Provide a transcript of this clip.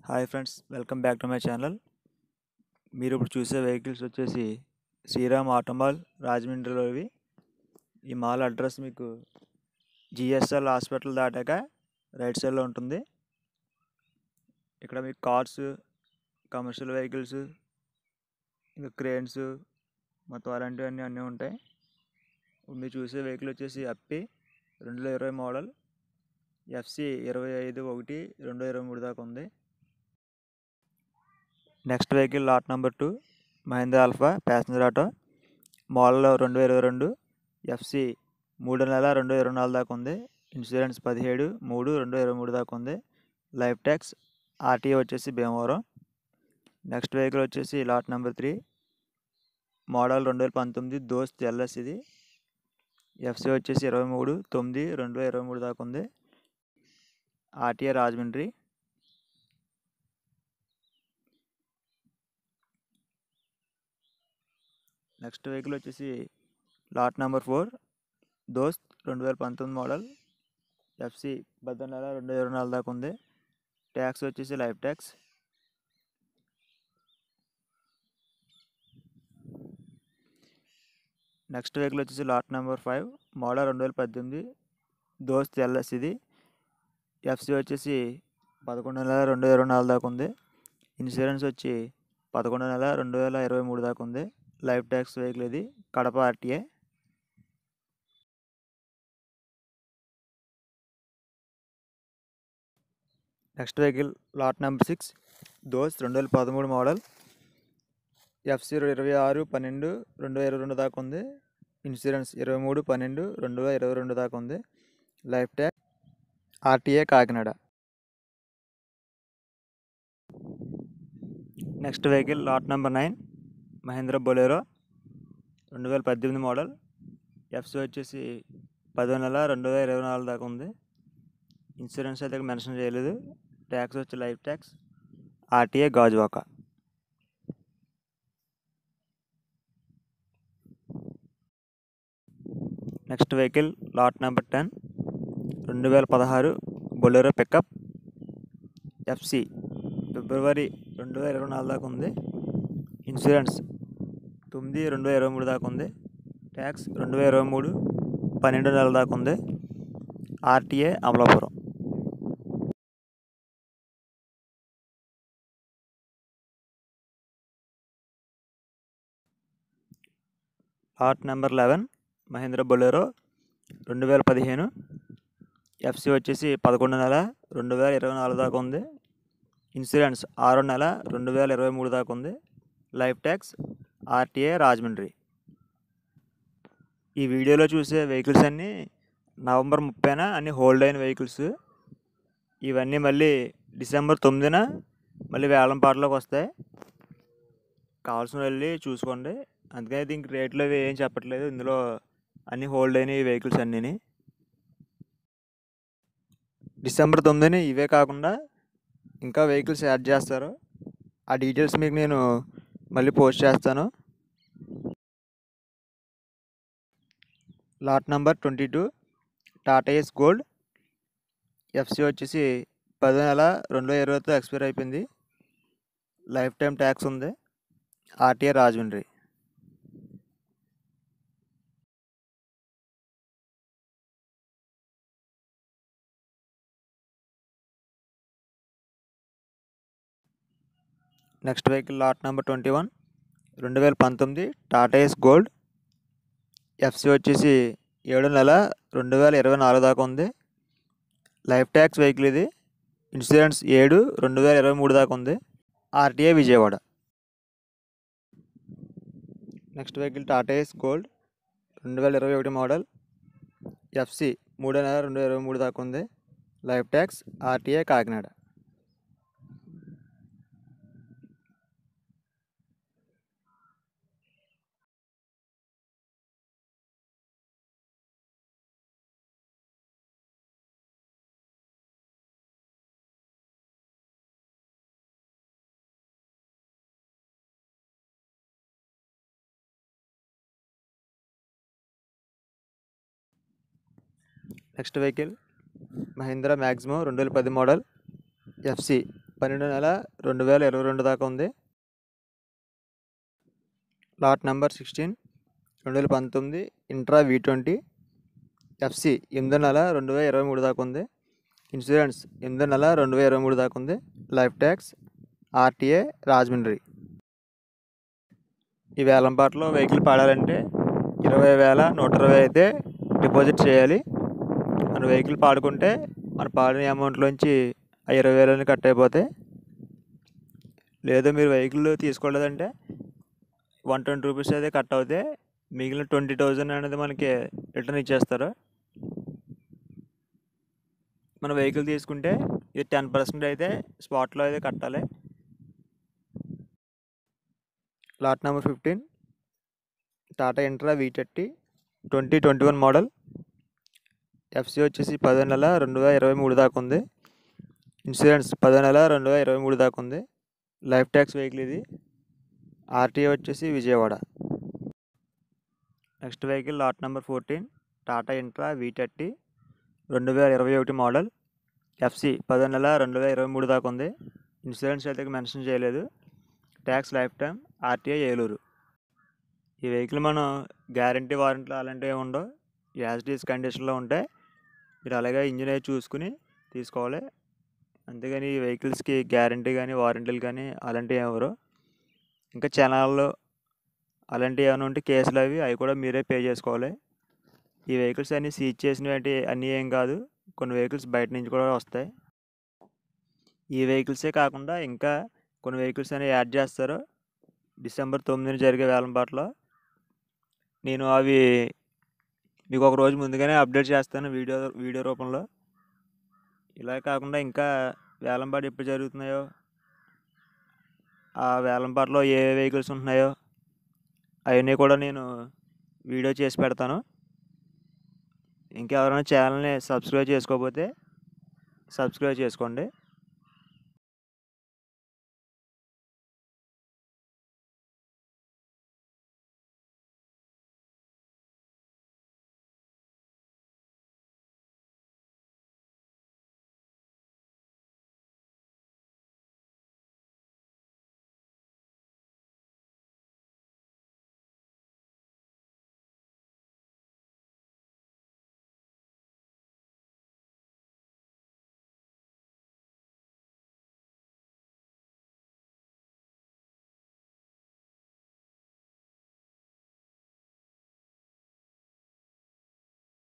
hi friends welcome back to my channel మీరు ఇప్పుడు చూసే వెహికల్స్ వచ్చేసి శ్రీరామ్ ఆటోమాల్ రాజమండ్రిలో ఇవి ఈ మాల్ అడ్రస్ మీకు జిఎస్ఎల్ హాస్పిటల్ దాటాక రైట్ సైడ్లో ఉంటుంది ఇక్కడ మీకు కార్స్ కమర్షియల్ వెహికల్స్ ఇంకా క్రేన్స్ మొత్తం అలాంటివన్నీ అన్నీ ఉంటాయి ఇప్పుడు మీరు చూసే వెహికల్ వచ్చేసి అప్పి రెండు వేల ఇరవై మోడల్ ఎఫ్సి ఇరవై ఐదు ఒకటి రెండు వేల ఇరవై మూడు దాకా ఉంది next vehicle lot number two Mahindra Alpha passenger auto model రెండు వేల ఇరవై రెండు ఎఫ్సి మూడు నెల రెండు వేల ఇరవై నాలుగు దాకా ఉంది ఇన్సూరెన్స్ పదిహేడు మూడు రెండు వేల ఇరవై మూడు దాకా ఉంది లైఫ్ ట్యాక్స్ ఆర్టీఏ వచ్చేసి భీమవరం నెక్స్ట్ వెహికల్ వచ్చేసి లాట్ నెంబర్ త్రీ మోడల్ రెండు వేల పంతొమ్మిది దోస్త్ ఎల్ఎస్ ఇది ఎఫ్సి వచ్చేసి ఇరవై మూడు తొమ్మిది రెండు వేల ఇరవై మూడు దాకా ఉంది ఆర్టీఏ రాజమండ్రి నెక్స్ట్ వెహికల్ వచ్చేసి లాట్ నెంబర్ ఫోర్ దోస్త్ రెండు వేల పంతొమ్మిది మోడల్ ఎఫ్సి పద్దెనిమిది నెల రెండు వేల ఇరవై నాలుగు దాకా ఉంది ట్యాక్స్ వచ్చేసి లైఫ్ ట్యాక్స్ నెక్స్ట్ వెహికల్ వచ్చేసి లాట్ నెంబర్ ఫైవ్ మోడల్ రెండు వేల పద్దెనిమిది దోస్త్ ఎల్ఎస్ ఇది ఎఫ్సి వచ్చేసి పదకొండు నెల రెండు వేల ఇరవై నాలుగు దాకా ఉంది ఇన్సూరెన్స్ వచ్చి పదకొండు నెల రెండు వేల ఇరవై మూడు దాకా ఉంది లైఫ్ ట్యాక్స్ వెహికల్ ఇది Kadapa RTA next vehicle lot number six Dost రెండు వేల పదమూడు మోడల్ ఎఫ్సి ఇరవై ఆరు పన్నెండు రెండు వేల ఇరవై రెండు దాకా ఉంది ఇన్సూరెన్స్ ఇరవై మూడు పన్నెండు రెండు వేల ఇరవై రెండు దాకా ఉంది life tax RTA Kakinada next vehicle lot number nine Mahindra Bolero రెండు వేల పద్దెనిమిది మోడల్ ఎఫ్సి వచ్చేసి పదో నెల రెండు వేల ఇరవై నాలుగు దాకా ఉంది ఇన్సూరెన్స్ అయితే మెన్షన్ చేయలేదు ట్యాక్స్ వచ్చి life tax RTA Gajuwaka next vehicle lot number ten రెండు వేల పదహారు బొలెరో పికప్ ఎఫ్సి ఫిబ్రవరి రెండు వేల ఇరవై నాలుగు దాకా ఉంది ఇన్సూరెన్స్ తొమ్మిది రెండు వేల ఇరవై మూడు దాకా ఉంది ట్యాక్స్ రెండు వేల ఇరవై మూడు పన్నెండు నెలల దాకా ఉంది RTA Amalapuram lot number eleven Mahindra Bolero రెండు వేల పదిహేను ఎఫ్సి వచ్చేసి పదకొండు నెల రెండు వేల ఇరవై నాలుగు దాకా ఉంది ఇన్సూరెన్స్ ఆరో నెల రెండు వేల ఇరవై మూడు దాకా ఉంది లైఫ్ ట్యాక్స్ ఆర్టీఏ రాజమండ్రి ఈ వీడియోలో చూసే వెహికల్స్ అన్నీ నవంబర్ ముప్పైన అన్ని హోల్డ్ అయిన వెహికల్స్ ఇవన్నీ మళ్ళీ డిసెంబర్ తొమ్మిదిన మళ్ళీ వేలంపాటలోకి వస్తాయి కావాల్సిన వెళ్ళి చూసుకోండి అందుకని దీనికి రేట్లు అవి ఏం చెప్పట్లేదు ఇందులో అన్ని హోల్డ్ అయిన వెహికల్స్ అన్నీని డిసెంబర్ తొమ్మిదిని ఇవే కాకుండా ఇంకా వెహికల్స్ యాడ్ చేస్తారు ఆ డీటెయిల్స్ మీకు నేను మళ్ళీ పోస్ట్ చేస్తాను lot number twenty two Tata Ace Gold FC వచ్చేసి పదో నెల రెండు వేల ఇరవైతో ఎక్స్పైర్ అయిపోయింది లైఫ్ టైం ట్యాక్స్ ఉంది RTA Rajahmundry next vehicle lot number twenty one రెండు వేల పంతొమ్మిది టాటా ఎస్ గోల్డ్ ఎఫ్సి వచ్చేసి ఏడు నెల రెండు వేల ఇరవై నాలుగు దాకా ఉంది లైఫ్ ట్యాక్స్ వెహికల్ ఇది ఇన్సూరెన్స్ ఏడు రెండు వేల ఇరవై మూడు దాకా ఉంది RTA Vijayawada next vehicle Tata Ace Gold రెండు వేల ఇరవై ఒకటి మోడల్ ఎఫ్సి మూడో నెల రెండు వేల ఇరవై మూడు దాకా ఉంది life tax RTA Kakinada next vehicle Mahindra Maxximo రెండు వేల పది మోడల్ ఎఫ్సి పన్నెండు నెల రెండు వేల ఇరవై రెండు దాకా ఉంది లాట్ నెంబర్ సిక్స్టీన్ రెండు వేల పంతొమ్మిది ఇంట్రా వి ట్వంటీ ఎఫ్సి ఎనిమిది నెల రెండు వేల ఇరవై మూడు దాకా ఉంది ఇన్సూరెన్స్ ఎనిమిది నెల రెండు వేల ఇరవై మూడు దాకా ఉంది లైఫ్ ట్యాక్స్ ఆర్టీఏ రాజమండ్రి ఈ వేలంపాటలో వెహికల్ పాడాలంటే ఇరవై వేల నూట ఇరవై అయితే డిపాజిట్ చేయాలి మన వెహికల్ పాడుకుంటే మన పాడిన అమౌంట్లోంచి ఆ ఇరవై వేలని కట్ అయిపోతాయి లేదు మీరు వెహికల్ తీసుకోలేదంటే వన్ ట్వంటీ రూపీస్ అయితే కట్ అవుతాయి మిగిలిన ట్వంటీ థౌజండ్ అనేది మనకి రిటర్న్ ఇచ్చేస్తారు మన వెహికల్ తీసుకుంటే ఇది టెన్ పర్సెంట్ అయితే స్పాట్లో అయితే కట్టాలి lot number fifteen Tata Intra V thirty twenty twenty one model FC వచ్చేసి పదో నెల రెండు వేల ఇరవై మూడు దాకా ఉంది ఇన్సూరెన్స్ పదో నెల రెండు వేల ఇరవై మూడు దాకా ఉంది లైఫ్ ట్యాక్స్ వెహికల్ ఇది ఆర్టీఏ వచ్చేసి Vijayawada next vehicle lot number fourteen Tata Intra V thirty రెండు వేల ఇరవై ఒకటి మోడల్ ఎఫ్సి పదో నెల రెండు వేల ఇరవై మూడు దాకా ఉంది ఇన్సూరెన్స్ అయితే మెన్షన్ చేయలేదు tax life time RTI Eluru ఈ వెహికల్ మనం గ్యారంటీ వారంటీ అలాంటివి ఏమి ఉండవు యాజ్ డీస్ కండిషన్లో ఉంటాయి మీరు అలాగే ఇంజిన్ అయి చూసుకుని తీసుకోవాలి అంతేగాని ఈ వెహికల్స్కి గ్యారంటీ కానీ వారంటీలు కానీ అలాంటివి ఎవరు ఇంకా ఛానల్లో అలాంటివి ఏమైనా ఉంటే కేసులు అవి అవి కూడా మీరే పే చేసుకోవాలి ఈ వెహికల్స్ అన్నీ సీజ్ చేసినవి అన్నీ ఏం కాదు కొన్ని వెహికల్స్ బయట నుంచి కూడా వస్తాయి ఈ వెహికల్సే కాకుండా ఇంకా కొన్ని వెహికల్స్ అనేవి యాడ్ చేస్తారు డిసెంబర్ తొమ్మిదిన జరిగే వేలంపాటలో నేను అవి మీకు ఒక రోజు ముందుగానే అప్డేట్ చేస్తాను వీడియో వీడియో రూపంలో ఇలా కాకుండా ఇంకా వేలంపాట ఎప్పుడు జరుగుతున్నాయో ఆ వేలంపాటలో ఏ వెహికల్స్ ఉంటున్నాయో అవన్నీ కూడా నేను వీడియో చేసి పెడతాను ఇంకెవరైనా ఛానల్ని సబ్స్క్రైబ్ చేసుకోకపోతే సబ్స్క్రైబ్ చేసుకోండి